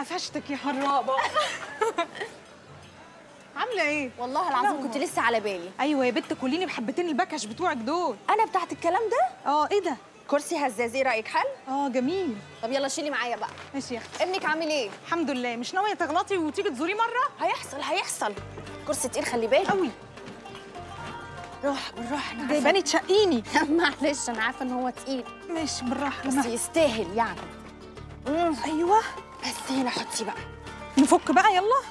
قفشتك يا هرابه عامله ايه والله العظيم كنت لسه على بالي ايوه يا بت كليني بحبتين البكش بتوعك دول انا بتاعت الكلام ده اه ايه ده كرسي هزاز ايه رايك حل اه جميل طب يلا شيلي معايا بقى ماشي يا اختي ابنك عامل ايه الحمد لله مش ناويه تغلطي وتيجي تزوري مره هيحصل هيحصل كرسي تقيل خلي بالك قوي روح بالراحه انا عارفة- جايباني تشقيني معلش انا عارفه ان هو تقيل ماشي بالراحه بس بس يستاهل يعني مم. ايوه بس هنا حطي بقى نفك بقى يلا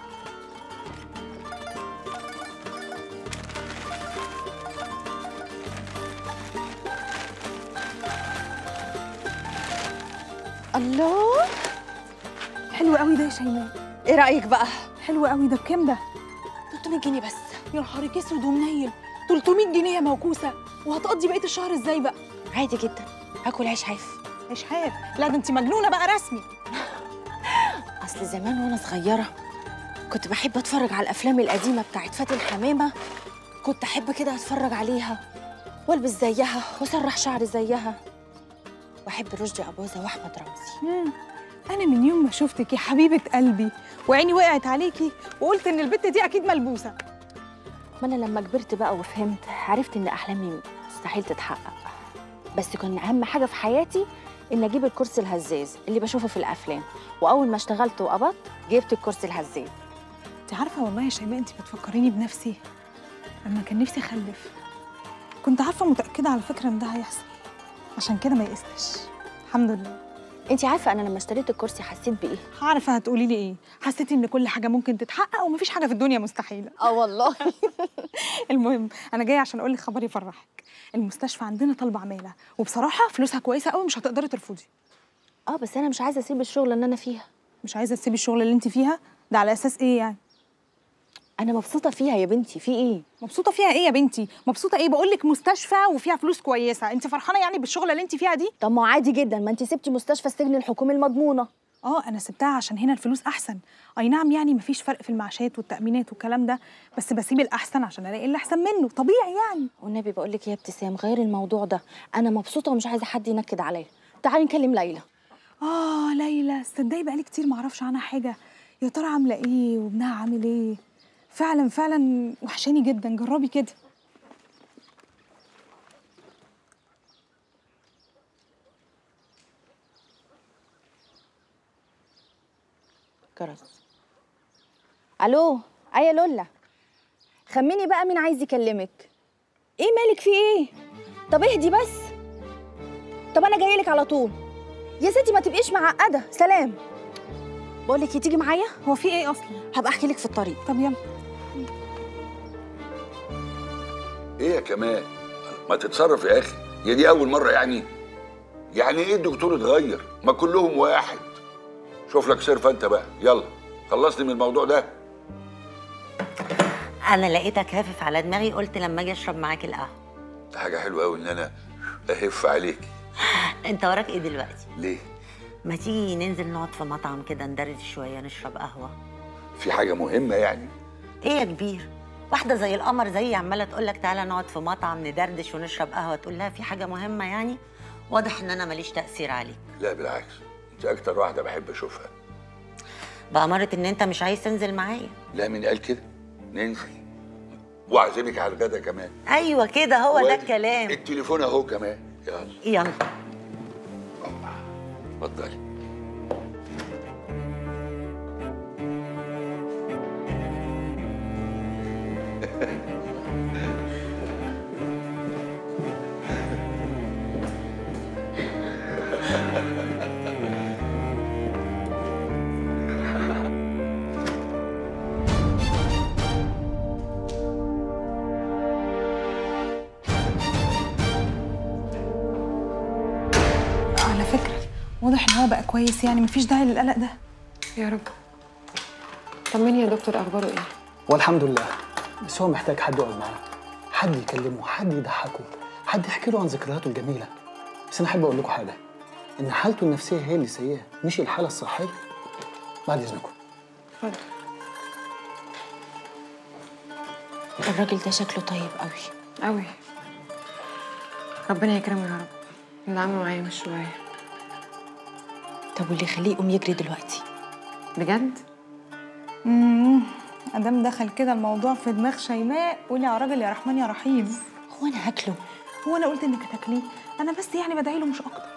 الله حلو قوي ده يا شيماء ايه رايك بقى حلو قوي ده بكام ده 300 جنيه بس يا نهارك اسود ومنيل 300 جنيه يا موكوسه وهتقضي بقيه الشهر ازاي بقى عادي جدا هاكل عيش حاف مش حاب لا ده انت مجنونه بقى رسمي اصل زمان وانا صغيره كنت بحب اتفرج على الافلام القديمه بتاعت فاتن حمامه كنت احب كده اتفرج عليها والبس زيها واسرح شعري زيها واحب رشدي اباظه واحمد رمزي مم. انا من يوم ما شفتك يا حبيبه قلبي وعيني وقعت عليكي وقلت ان البت دي اكيد ملبوسه ما انا لما كبرت بقى وفهمت عرفت ان احلامي مستحيل تتحقق بس كان اهم حاجه في حياتي ان اجيب الكرسي الهزاز اللي بشوفه في الافلام واول ما اشتغلت وقبضت جبت الكرسي الهزاز انت عارفه والله يا شيماء انت بتفكريني بنفسي لما كان نفسي اخلف كنت عارفه متاكده على فكره ان ده هيحصل عشان كده ما يئستش الحمد لله انت عارفه انا لما اشتريت الكرسي حسيت بايه عارفه هتقولي لي ايه حسيتي ان كل حاجه ممكن تتحقق ومفيش حاجه في الدنيا مستحيله اه والله المهم انا جايه عشان اقول لك خبر يفرحك المستشفى عندنا طالبه عماله وبصراحه فلوسها كويسه قوي مش هتقدري ترفضي اه بس انا مش عايزه اسيب الشغل اللي انا فيها مش عايزه تسيبي الشغل اللي انت فيها ده على اساس ايه يعني انا مبسوطه فيها يا بنتي في ايه مبسوطه فيها ايه يا بنتي مبسوطه ايه بقول لك مستشفى وفيها فلوس كويسه انت فرحانه يعني بالشغله اللي انت فيها دي طب ما عادي جدا ما انت سبتي مستشفى السجن الحكومي المضمونه اه انا سبتها عشان هنا الفلوس احسن اي نعم يعني مفيش فرق في المعاشات والتامينات والكلام ده بس بسيب الاحسن عشان الاقي اللي احسن منه طبيعي يعني والنبي بقول لك يا ابتسام غير الموضوع ده انا مبسوطه ومش عايزه حد ينكد عليا تعالي نكلم ليلى اه ليلى تصدقي بقالي كتير معرفش عنها حاجه يا ترى عامله ايه وابنها عامل ايه فعلا فعلا وحشاني جدا جربي كده جرس الو ايوه لولا خمني بقى مين عايز يكلمك ايه مالك في ايه طب اهدي بس طب انا جاي لك على طول يا ستي ما تبقيش معقده سلام بقول لك تيجي معايا هو في ايه اصلا هبقى احكي لك في الطريق طب يلا ايه يا كمال ما تتصرف يا اخي هي دي اول مره يعني يعني ايه الدكتور اتغير ما كلهم واحد شوف لك صرفه انت بقى يلا خلصني من الموضوع ده انا لقيتك هافف على دماغي قلت لما اجي اشرب معاك القهوه ده حاجه حلوه قوي ان انا اهف عليك انت وراك ايه دلوقتي ليه ما تيجي ننزل نقعد في مطعم كده ندرد شويه نشرب قهوه في حاجه مهمه يعني ايه يا كبير واحده زي القمر زي عماله تقول لك تعالى نقعد في مطعم ندردش ونشرب قهوه تقول لها في حاجه مهمه يعني واضح ان انا ماليش تاثير عليك لا بالعكس انت اكتر واحده بحب اشوفها بأمارة ان انت مش عايز تنزل معايا لا مين قال كده ننزل واعزمك على الغدا كمان ايوه كده هو ده وادي الكلام التليفون اهو كمان يلا يلا اتفضلي على فكره واضح ان هو بقى كويس يعني مفيش داعي للقلق ده يا رب طمني يا دكتور اخباره ايه والحمد لله بس هو محتاج حد يقعد معاه حد يكلمه حد يضحكه حد يحكي له عن ذكرياته الجميله بس انا احب اقول لكم حاجه ان حالته النفسيه هي اللي سيئه مش الحاله الصحيه بعد اذنكم اتفضل الراجل ده شكله طيب قوي قوي ربنا يكرمه يا رب اللي عمله معايا مش شويه طب واللي يخليه يقوم يجري دلوقتي بجد امم ادام دخل كده الموضوع في دماغ شيماء قولي يا راجل يا رحمن يا رحيم هو انا هاكله هو انا قلت انك هتاكليه انا بس يعني بدعي له مش اكتر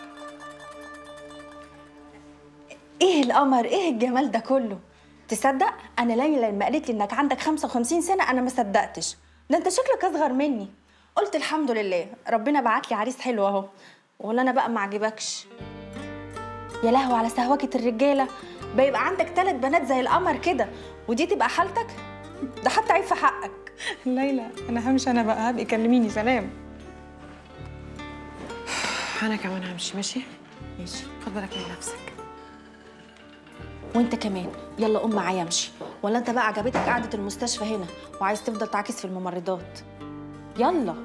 ايه القمر ايه الجمال ده كله تصدق انا ليلى لما قالت لي انك عندك 55 سنه انا ما صدقتش ده انت شكلك اصغر مني قلت الحمد لله ربنا بعت لي عريس حلو اهو ولا انا بقى ما عجبكش يا لهوي على سهوكه الرجاله بيبقى عندك ثلاث بنات زي القمر كده ودي تبقى حالتك ده حتى عيب في حقك ليلى انا همشي انا بقى هبقي كلميني سلام انا كمان همشي ماشي ماشي خد بالك من نفسك وانت كمان يلا قوم معايا امشي ولا انت بقى عجبتك قعده المستشفى هنا وعايز تفضل تعاكس في الممرضات يلا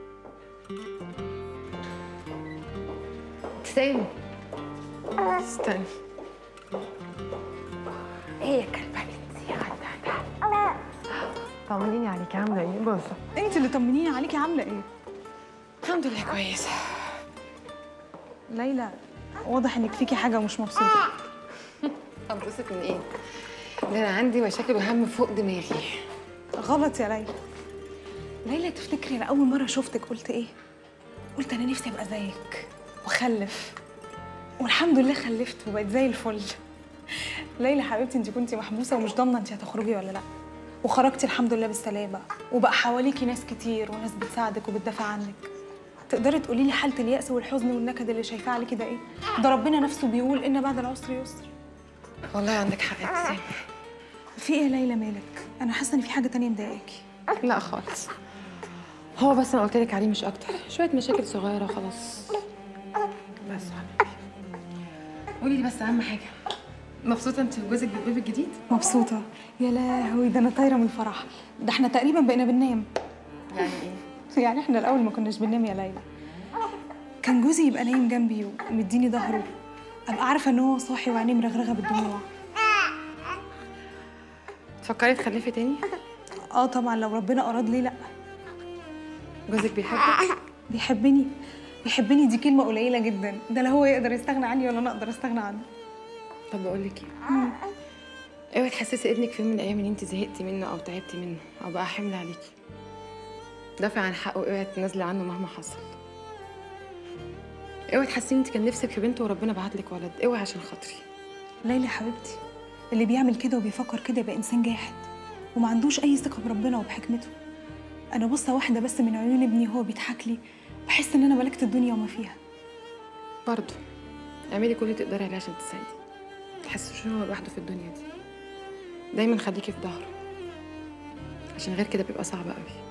استني استني ايه يا كلبة انتي طمنيني عليكي عاملة ايه بصي انت اللي طمنيني عليكي عامله ايه الحمد لله كويسة ليلى واضح انك فيكي حاجه مش مبسوطه انبسط من ايه؟ ده انا عندي مشاكل وهم فوق دماغي غلط يا ليلى ليلى تفتكري انا اول مره شفتك قلت ايه قلت انا نفسي ابقى زيك واخلف والحمد لله خلفت وبقيت زي الفل ليلى حبيبتي انت كنتي محبوسه ومش ضامنه انت هتخرجي ولا لا وخرجتي الحمد لله بالسلامه وبقى حواليكي ناس كتير وناس بتساعدك وبتدافع عنك تقدري تقولي لي حاله اليأس والحزن والنكد اللي شايفاه عليكي ده ايه ده ربنا نفسه بيقول ان بعد العسر يسر والله عندك حق يا ابتسام في ايه يا ليلى مالك انا حاسه ان في حاجه تانية مضايقاكي لا خالص هو بس انا قلت لك عليه مش اكتر شويه مشاكل صغيره خلاص بس حبيبي قولي لي بس اهم حاجه مبسوطه انت وجوزك بالبيبي الجديد مبسوطه يا لهوي ده انا طايره من الفرح ده احنا تقريبا بقينا بننام يعني ايه يعني احنا الاول ما كناش بننام يا ليلى كان جوزي يبقى نايم جنبي ومديني ظهره ابقى عارفه ان هو صاحي وعينيه مرغرغه بالدموع تفكري تخلفي تاني اه طبعا لو ربنا اراد ليه لا جوزك بيحبك بيحبني بيحبني دي كلمه قليله جدا ده لا هو يقدر يستغنى عني ولا انا اقدر استغنى عنه طب بقول لك ايه اوعي تحسسي ابنك في يوم من الايام ان انت زهقتي منه او تعبتي منه او بقى حمل عليكي دافعي عن حقه اوعي تنازلي عنه مهما حصل اوعي تحسي ان انت كان نفسك في بنت وربنا بعت لك ولد اوعي عشان خاطري ليلى حبيبتي اللي بيعمل كده وبيفكر كده يبقى انسان جاحد وما عندوش اي ثقه بربنا وبحكمته انا بصه واحده بس من عيون ابني وهو بيضحك لي بحس ان انا ملكت الدنيا وما فيها برضه اعملي كل اللي تقدري عليه عشان تساعدي تحسوش ان هو لوحده في الدنيا دي دايما خليكي في ظهره عشان غير كده بيبقى صعب قوي